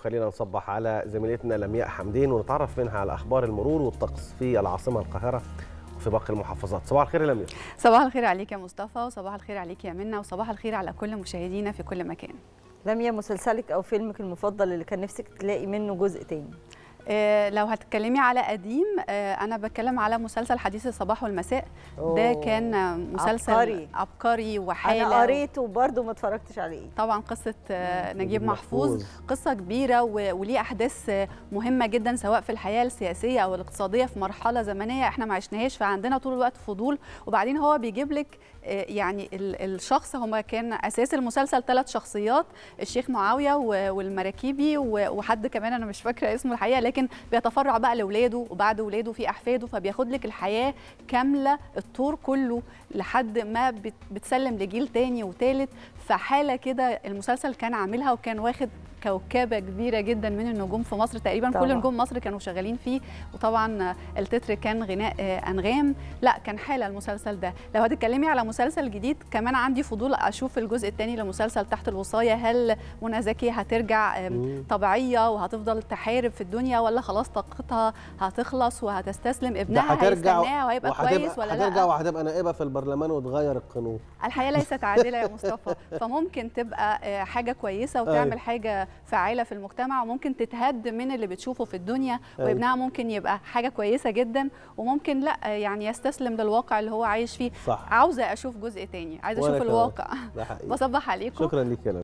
خلينا نصبح على زميلتنا لمياء حمدين ونتعرف منها على اخبار المرور والطقس في العاصمه القاهره وفي باقي المحافظات صباح الخير يا لمياء صباح الخير عليك يا مصطفى وصباح الخير عليك يا منى وصباح الخير على كل مشاهدينا في كل مكان لميا مسلسلك او فيلمك المفضل اللي كان نفسك تلاقي منه جزء تاني آه، لو هتتكلمي على قديم آه، انا بتكلم على مسلسل حديث الصباح والمساء ده أوه. كان آه، مسلسل عبقري. عبقري وحاله انا قريته وبرده ما اتفرجتش عليه طبعا قصه آه، نجيب نجيب محفوظ محفوظ. قصه كبيره و- وليه احداث آه، مهمه جدا سواء في الحياه السياسيه او الاقتصاديه في مرحله زمنيه احنا ما عشناهاش فعندنا طول الوقت فضول وبعدين هو بيجيب لك آه، يعني ال- الشخص هما كان اساس المسلسل ثلاث شخصيات الشيخ معاويه و- والمراكيبي و- وحد كمان انا مش فاكره اسمه الحقيقه لكن بيتفرع بقى لاولاده وبعد اولاده في احفاده فبياخد لك الحياه كامله الطور كله لحد ما بت- بتسلم لجيل تاني وتالت فحاله كده المسلسل كان عاملها وكان واخد كوكبه كبيره جدا من النجوم في مصر تقريبا طبعاً. كل نجوم مصر كانوا شغالين فيه وطبعا آه، التتر كان غناء آه، انغام لا كان حاله المسلسل ده لو هتتكلمي على مسلسل جديد كمان عندي فضول اشوف الجزء الثاني لمسلسل تحت الوصايه هل منى زكي هترجع آم، مم. طبيعيه وهتفضل تحارب في الدنيا ولا خلاص طاقتها هتخلص وهتستسلم ابنها هترجع هيستناها وهيبقى وهتبقى- كويس ولا هترجع لا وهتبقى نائبه في البرلمان وتغير القانون الحياه ليست عادله يا مصطفى فممكن تبقى آه، حاجه كويسه وتعمل أيوة. حاجه فعاله في المجتمع وممكن تتهد من اللي بتشوفه في الدنيا أيوة. وابنها ممكن يبقى حاجه كويسه جدا وممكن لا آه، يعني يستسلم للواقع اللي هو عايش فيه صح عاوزه اشوف جزء تاني عايزه وأنا اشوف كمان. الواقع ده حقيقي بصبح عليكم شكرا ليك يا لمياء